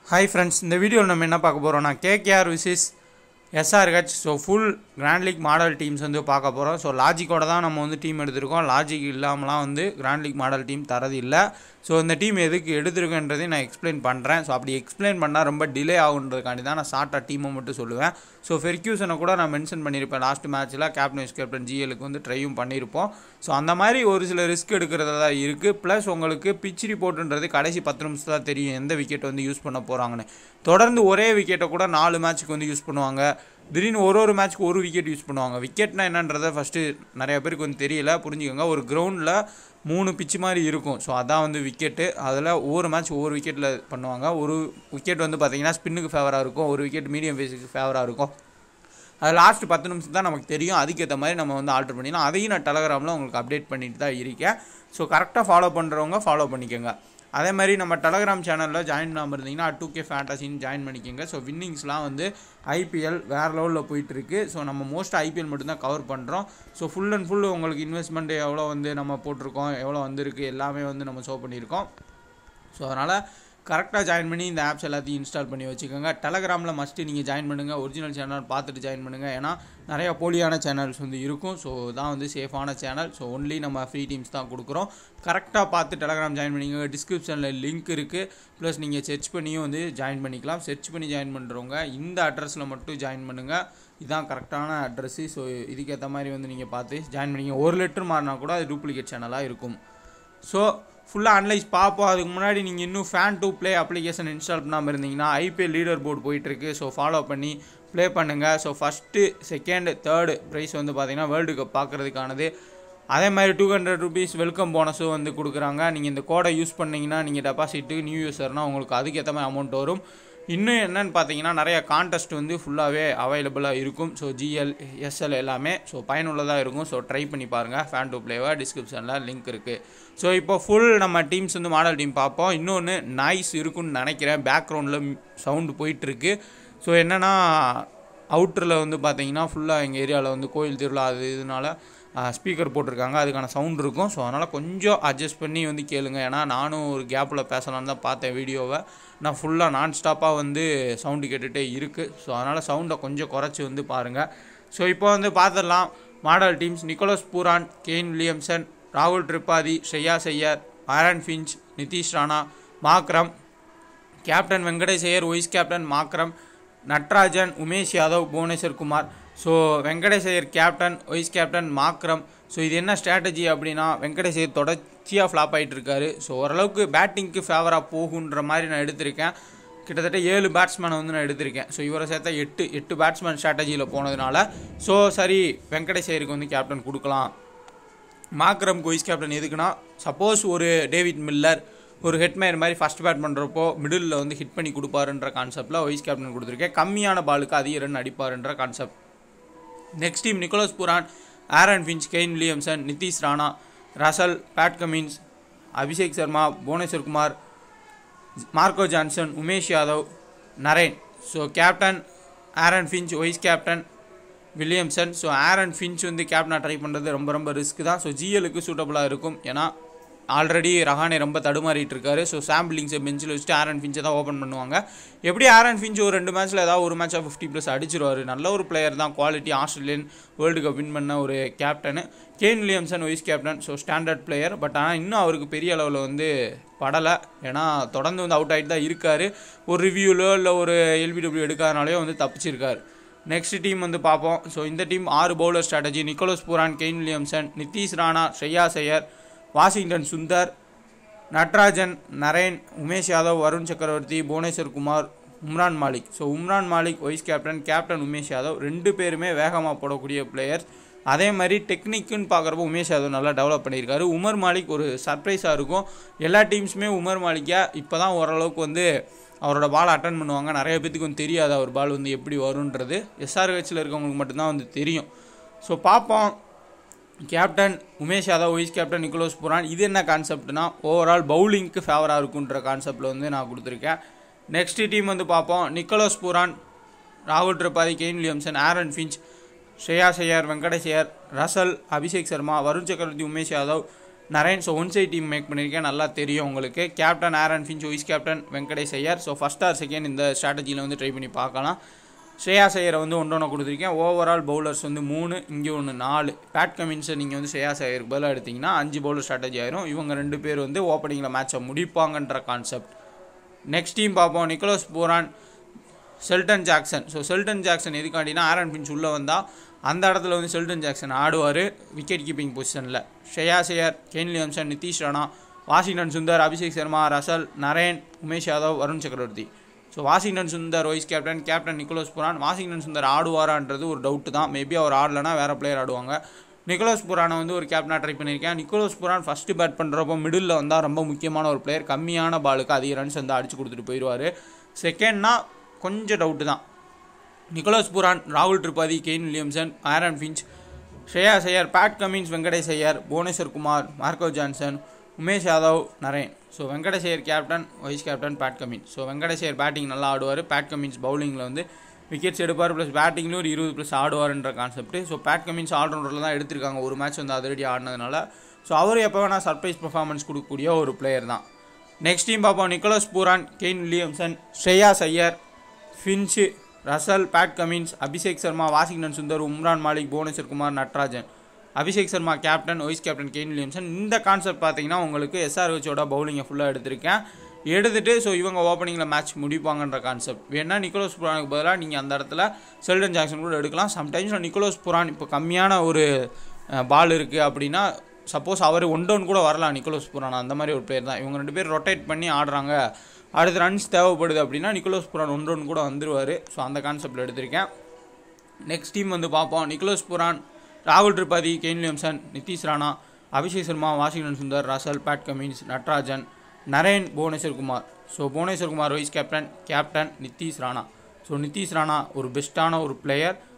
hi friends இந்த வீடியோவில் நம்ம என்ன பார்க்க போகிறோம்னா KKR versus SRH so full grand league model teams வந்து பார்க்க போகிறோம் ஸோ லாஜிக்கோட தான் நம்ம வந்து டீம் எடுத்திருக்கோம் லாஜிக் இல்லாமலாம் வந்து கிராண்ட் லீக் மாடல் டீம் தரது இல்லை ஸோ இந்த டீம் எதுக்கு எடுத்திருக்கன்றதையும் நான் எக்ஸ்பிளைன் பண்ணுறேன் ஸோ அப்படி எக்ஸ்பிளைன் பண்ணால் ரொம்ப டிலே ஆகுன்றதுக்காண்டி தான் நான் ஷார்ட்டாக டீமை மட்டும் சொல்லுவேன் ஸோ ஃபெர்க்யூசனை கூட நான் மென்ஷன் பண்ணியிருப்பேன் லாஸ்ட் மேட்ச்சில் கேப்டன் வைஸ் கேப்டன் ஜிஎலுக்கு வந்து ட்ரையும் பண்ணியிருப்போம் ஸோ அந்த மாதிரி ஒரு சில ரிஸ்க் எடுக்கிறதா தான் இருக்குது ப்ளஸ் உங்களுக்கு பிச் ரிப்போர்ட்டுன்றது கடைசி பத்து நிமிஷம் தான் தெரியும் எந்த விக்கெட் வந்து யூஸ் பண்ண போகிறாங்கன்னு தொடர்ந்து ஒரே விக்கெட்டை கூட நாலு மேட்ச்சுக்கு வந்து யூஸ் பண்ணுவாங்க திடீர்னு ஒரு ஒரு மேட்ச்க்கு ஒரு விக்கெட் யூஸ் பண்ணுவாங்க விக்கெட்னா என்னன்றதை ஃபஸ்ட்டு நிறைய பேருக்கு வந்து தெரியல புரிஞ்சுக்கோங்க ஒரு கிரவுண்டில் மூணு பிச்சு மாதிரி இருக்கும் ஸோ அதான் வந்து விக்கெட்டு அதில் ஒவ்வொரு மேட்ச் ஒவ்வொரு விக்கெட்டில் பண்ணுவாங்க ஒரு விக்கெட் வந்து பார்த்தீங்கன்னா ஸ்பின்னுக்கு ஃபேவராக இருக்கும் ஒரு விக்கெட் மீடியம் ஃபேஸுக்கு ஃபேவராக இருக்கும் அது லாஸ்ட் பத்து நிமிஷம் தான் நமக்கு தெரியும் அதுக்கேற்ற மாதிரி நம்ம வந்து ஆல்டர் பண்ணிடலாம் அதையும் நான் டெலகிராமில் உங்களுக்கு அப்டேட் பண்ணிட்டு தான் இருக்கேன் ஸோ கரெக்டாக ஃபாலோ பண்ணுறவங்க ஃபாலோ பண்ணிக்கோங்க அதே மாதிரி நம்ம டெலகிராம் சேனலில் ஜாயின் பண்ணாமல் இருந்தீங்கன்னா டூ கே ஃபேண்டசின்னு ஜாயின் பண்ணிக்கோங்க ஸோ வின்னிங்ஸ்லாம் வந்து ஐபிஎல் வேறு லெவலில் போயிட்டுருக்கு ஸோ நம்ம மோஸ்ட் ஐபிஎல் மட்டும்தான் கவர் பண்ணுறோம் ஸோ ஃபுல் அண்ட் ஃபுல் உங்களுக்கு இன்வெஸ்ட்மெண்ட் எவ்வளோ வந்து நம்ம போட்டிருக்கோம் எவ்வளோ வந்திருக்கு எல்லாமே வந்து நம்ம ஷோ பண்ணியிருக்கோம் ஸோ அதனால் கரெக்டாக ஜாயின் பண்ணி இந்த ஆப்ஸ் எல்லாத்தையும் இன்ஸ்டால் பண்ணி வச்சுக்கோங்க டெலகிராமில் மஸ்ட்டு நீங்கள் ஜாயின் பண்ணுங்கள் ஒரிஜினல் சேனல் பார்த்துட்டு ஜாயின் பண்ணுங்கள் ஏன்னா நிறையா போலியான சேனல்ஸ் வந்து இருக்கும் ஸோ தான் வந்து சேஃபான சேனல் ஸோ ஒன்லி நம்ம ஃப்ரீ டீம்ஸ் தான் கொடுக்குறோம் கரெக்டாக பார்த்து டெலகிராம் ஜாயின் பண்ணிக்கோங்க டிஸ்கிரிப்ஷனில் லிங்க் இருக்குது ப்ளஸ் நீங்கள் சர்ச் பண்ணியும் வந்து ஜாயின் பண்ணிக்கலாம் சர்ச் பண்ணி ஜாயின் பண்ணுறவங்க இந்த அட்ரஸில் மட்டும் ஜாயின் பண்ணுங்கள் இதுதான் கரெக்டான அட்ரஸ்ஸு ஸோ இதுக்கேற்ற மாதிரி வந்து நீங்கள் பார்த்து ஜாயின் பண்ணிங்க ஒரு லெட்டர் மாறினா கூட அது டூப்ளிகேட் சேனலாக இருக்கும் ஸோ ஃபுல்லாக அனலைஸ் பார்ப்போம் அதுக்கு முன்னாடி நீங்கள் இன்னும் fan two play application install பண்ணாமல் இருந்தீங்கன்னா ஐபிஎல் லீடர் போர்டு போயிட்டுருக்கு ஸோ ஃபாலோ பண்ணி ப்ளே பண்ணுங்கள் so first second third prize வந்து பார்த்தீங்கன்னா வேர்ல்டு கப் பார்க்குறதுக்கானது அதே மாதிரி டூ ஹண்ட்ரட் ருபீஸ் வெல்கம் போனஸும் வந்து கொடுக்குறாங்க நீங்கள் இந்த கோடை யூஸ் பண்ணிங்கன்னா நீங்கள் டெபாசிட்டு நியூ யூஸர்னால் உங்களுக்கு அதுக்கேற்ற மாதிரி அமௌண்ட் வரும் இன்னும் என்னன்னு பார்த்தீங்கன்னா நிறைய கான்டெஸ்ட் வந்து ஃபுல்லாகவே அவைலபிளாக இருக்கும் ஸோ ஜிஎல் எஸ்எல் எல்லாமே ஸோ பயனுள்ளதாக இருக்கும் ஸோ ட்ரை பண்ணி பாருங்கள் ஃபேன் டூ பிளேவை டிஸ்கிரிப்ஷனில் லிங்க் இருக்குது ஸோ இப்போ ஃபுல் நம்ம டீம்ஸ் வந்து மாடல் டீம் பார்ப்போம் இன்னொன்று நாய்ஸ் இருக்குன்னு நினைக்கிறேன் பேக்ரவுண்டில் சவுண்டு போயிட்டுருக்கு ஸோ என்னென்னா அவுட்டரில் வந்து பார்த்தீங்கன்னா ஃபுல்லாக எங்கள் ஏரியாவில் வந்து கோயில் திருவிழா அது இதனால ஸ்பீக்கர் போட்டிருக்காங்க அதுக்கான சவுண்ட் இருக்கும் ஸோ அதனால் கொஞ்சம் அட்ஜஸ்ட் பண்ணி வந்து கேளுங்க ஏன்னா நானும் ஒரு கேப்பில் பேசலான்னு தான் பார்த்தேன் வீடியோவை நான் ஃபுல்லாக நான் ஸ்டாப்பாக வந்து சவுண்டு கேட்டுகிட்டே இருக்குது ஸோ அதனால் சவுண்டை கொஞ்சம் குறைச்சி வந்து பாருங்கள் ஸோ இப்போ வந்து பார்த்துடலாம் model teams Nicholas Pooran Kane Williamson ராகுல் Tripathi Shreyas Iyer Aaron Finch Nitish Rana Markram captain Venkatesh Iyer vice captain Markram Natarajan Umesh Yadav Bhuvneshwar Kumar so Venkatesh Iyer captain vice captain Markram so இது என்ன ஸ்ட்ராட்டஜி அப்படின்னா வெங்கடேஷ் ஐயர் தொடர்ச்சியாக ஃப்ளாப் ஆகிட்டு இருக்காரு ஸோ ஓரளவுக்கு பேட்டிங்க்கு ஃபேவராக போகுன்ற மாதிரி நான் எடுத்திருக்கேன் கிட்டத்தட்ட ஏழு பேட்ஸ்மேனை வந்து நான் எடுத்திருக்கேன் ஸோ இவரை சேர்த்தா எட்டு எட்டு பேட்ஸ்மேன் ஸ்ட்ராட்டஜியில் போனதுனால ஸோ சரி வெங்கடேஷ் ஐயருக்கு வந்து கேப்டன் கொடுக்கலாம் மாக்ரம் வைஸ் கேப்டன் எதுக்குன்னா சப்போஸ் ஒரு டேவிட் மில்லர் ஒரு ஹெட்மேர் மாதிரி ஃபஸ்ட் பேட் பண்ணுறப்போ மிடில் வந்து ஹிட் பண்ணி கொடுப்பாருன்ற கான்செப்டில் வைஸ் கேப்டன் கொடுத்துருக்கேன் கம்மியான பாலுக்கு அதிக ரன் அடிப்பாருன்ற concept next team Nicholas Pooran Aaron Finch Kane Williamson Nitish Rana Russell Pat Cummins Abhishek Sharma Bhuvneshwar Kumar Marco Jansen Umesh Yadav Narine so captain Aaron Finch vice captain Williamson so Aaron Finch வந்து கேப்டனாக ட்ரை பண்ணுறது ரொம்ப ரொம்ப ரிஸ்க் தான் ஸோ ஜிஎலுக்கு சூட்டபுளாக இருக்கும் ஏன்னா ஆல்ரெடி ரஹானே ரொம்ப தடுமாறிட்டு இருக்காரு ஸோ சாம்பிளிங்ஸை பெஞ்சில் வச்சுட்டு ஆரன் ஃபின்ச்சை தான் ஓப்பன் பண்ணுவாங்க எப்படி ஆரன் ஃபின்ச் ஒரு ரெண்டு மேட்ச்சில் ஏதாவது ஒரு மேட்சாக ஃபிஃப்டி ப்ளஸ் அடிச்சிருவார் நல்ல ஒரு பிளேயர் தான் quality Australian world cup win பண்ண ஒரு captain Kane Williamson vice captain so standard player but ஆனால் இன்னும் அவருக்கு பெரிய அளவில் வந்து படலை ஏன்னா தொடர்ந்து வந்து அவுட் ஆகிட்டு தான் இருக்கார் ஒரு ரிவ்யூலோ இல்லை ஒரு எல்பிடபிள்யூ எடுக்காதனாலே வந்து தப்பிச்சிருக்காரு நெக்ஸ்ட் டீம் வந்து பார்ப்போம் ஸோ இந்த டீம் ஆறு bowler strategy Nicholas Pooran Kane Williamson Nitish Rana Shreyas Iyer Washington Sundar Natarajan Narine Umesh Yadav Varun Chakravarthy Bhuvneshwar Kumar Umran Malik so Umran Malik vice captain captain Umesh Yadav ரெண்டு பேருமே வேகமாக போடக்கூடிய பிளேயர்ஸ் அதே மாதிரி டெக்னிக்குன்னு பார்க்குறப்போ உமேஷ் யாதவ் நல்லா டெவலப் பண்ணியிருக்காரு உமர் மாலிக் ஒரு சர்ப்ரைஸாக இருக்கும் எல்லா டீம்ஸுமே உமர் மாலிக்கா இப்போ தான் ஓரளவுக்கு வந்து அவரோட பால் அட்டன் பண்ணுவாங்க நிறைய பேத்துக்கு வந்து தெரியாது அவர் பால் வந்து எப்படி வருன்றது எஸ்ஆர்ஹெச்சில் இருக்கவங்களுக்கு மட்டும்தான் வந்து தெரியும் ஸோ பார்ப்போம் captain Umesh Yadav vice captain Nicholas Pooran இது என்ன கான்செப்ட்னா ஓவரால் பவுலிங்க்கு ஃபேவராக இருக்குன்ற கான்செப்டில் வந்து நான் கொடுத்துருக்கேன் நெக்ஸ்ட் டீம் வந்து பார்ப்போம் நிக்கோலஸ் புரான் ராகுல் Tripathi Kane Williamson Aaron Finch Shreyas Iyer Venkatesh Iyer Russell Abhishek Sharma Varun Chakravarthy Umesh Yadav Narine so one side team make பண்ணியிருக்கேன் நல்லா தெரியும் உங்களுக்கு captain Aaron Finch vice captain Venkatesh Iyer so first or second இந்த ஸ்ட்ராட்டஜியில் வந்து ட்ரை பண்ணி பார்க்கலாம் ஸ்ரேயா ஐயரை வந்து ஒன்று ஒன்று கொடுத்துருக்கேன் ஓவரால் பவுலர்ஸ் வந்து மூணு இங்கே ஒன்று நாலு பேட் கமின்ஸை நீங்கள் வந்து ஸ்ரேயா ஐயருக்கு பதிலாக எடுத்தீங்கன்னா அஞ்சு பவுலர் ஸ்ட்ராட்டஜி ஆயிரும் இவங்க ரெண்டு பேர் வந்து ஓப்பனிங்கில் மேட்சை முடிப்பாங்கன்ற கான்செப்ட் நெக்ஸ்ட் டீம் பார்ப்போம் Nicholas Pooran Sheldon Jackson so Sheldon Jackson எதுக்காண்டினா ஆரன் பின்ச் உள்ளே வந்தால் அந்த இடத்துல வந்து செல்டன் ஜாக்சன் ஆடுவார் விக்கெட் கீப்பிங் பொசிஷனில் ஷெயா Iyer Kane Williamson Nitish Rana Washington Sundar Abhishek Sharma Russell Narine Umesh Yadav Varun Chakravarthy so Washington Sundar vice captain captain Nicholas Pooran Washington Sundar ஆடுவாரான்றது ஒரு டவுட்டு தான் மேபி அவர் ஆடலைன்னா வேறு பிளேயர் ஆடுவாங்க நிக்கோலஸ் புரானை வந்து ஒரு கேப்டனாக ட்ரை பண்ணியிருக்கேன் நிக்கோலஸ் புரான் ஃபஸ்ட்டு பேட் பண்ணுறப்போ மிடில் வந்தால் ரொம்ப முக்கியமான ஒரு பிளேயர் கம்மியான பாலுக்கு அதிக ரன்ஸ் வந்து அடிச்சு கொடுத்துட்டு போயிடுவார் செகண்ட்னா கொஞ்சம் டவுட்டு தான் நிக்கோலஸ் புரான் ராகுல் Tripathi Kane Williamson Aaron Finch Shreyas Iyer Pat Cummins Venkatesh Iyer Bhuvneshwar Kumar Marco Jansen Umesh Yadav Narine so Venkatesh Iyer captain vice captain Pat Cummins so Venkatesh Iyer batting நல்லா ஆடுவார் பேட் கமின்ஸ் பவுலிங்கில் வந்து விக்கெட்ஸ் எடுப்பார் ப்ளஸ் பேட்டிங்லேயும் ஒரு இருபது ப்ளஸ் ஆடுவார்ன்ற கான்செப்ட் ஸோ பேட் கமின்ஸ் ஆல்ரவுண்டரில் தான் எடுத்திருக்காங்க ஒரு மேட்ச் வந்து அதிரடி ஆடினதுனால ஸோ அவர் எப்போ வேணால் சர்ப்ரைஸ் பர்ஃபார்மன்ஸ் கொடுக்கக்கூடிய ஒரு பிளேயர் தான் நெக்ஸ்ட் டீம் பார்ப்போம் Nicholas Pooran Kane Williamson Shreyas Iyer Finch Russell Pat Cummins Abhishek Sharma Washington Sundar Umran Malik Bhuvneshwar Kumar Natarajan Abhishek Sharma captain vice captain Kane Williamson இந்த கான்செப்ட் பார்த்தீங்கன்னா உங்களுக்கு எஸ்ஆர்ஹெச்சோட பவுலிங்கை ஃபுல்லாக எடுத்திருக்கேன் எடுத்துட்டு ஸோ இவங்க ஓப்பனிங்கில் மேட்ச் முடிப்பாங்கன்ற கான்செப்ட் வேணால் நிக்கோலஸ் புரானுக்கு பதிலாக நீங்கள் அந்த இடத்துல செல்டன் ஜாக்சன் கூட எடுக்கலாம் சம்டைம்ஸ் நிக்கோலஸ் புரான் இப்போ கம்மியான ஒரு பால் இருக்குது அப்படின்னா சப்போஸ் அவர் ஒன் டவுன் கூட வரலாம் நிக்கோலஸ் புரான் அந்த மாதிரி ஒரு பேர் தான் இவங்க ரெண்டு பேர் ரொட்டேட் பண்ணி ஆடுறாங்க அடுத்த ரன்ஸ் தேவைப்படுது அப்படின்னா நிக்கோலஸ் புரான் ஒன் ரன் கூட வந்துருவார் ஸோ அந்த கான்செப்டில் எடுத்திருக்கேன் நெக்ஸ்ட் டீம் வந்து பார்ப்போம் நிக்கோலஸ் புரான் ராகுல் Tripathi Kane Williamson Nitish Rana Abhishek Sharma Washington Sundar Russell Pat Cummins Natarajan Narine Bhuvneshwar Kumar so Bhuvneshwar Kumar vice captain captain Nitish Rana so Nitish Rana ஒரு பெஸ்ட்டான ஒரு பிளேயர்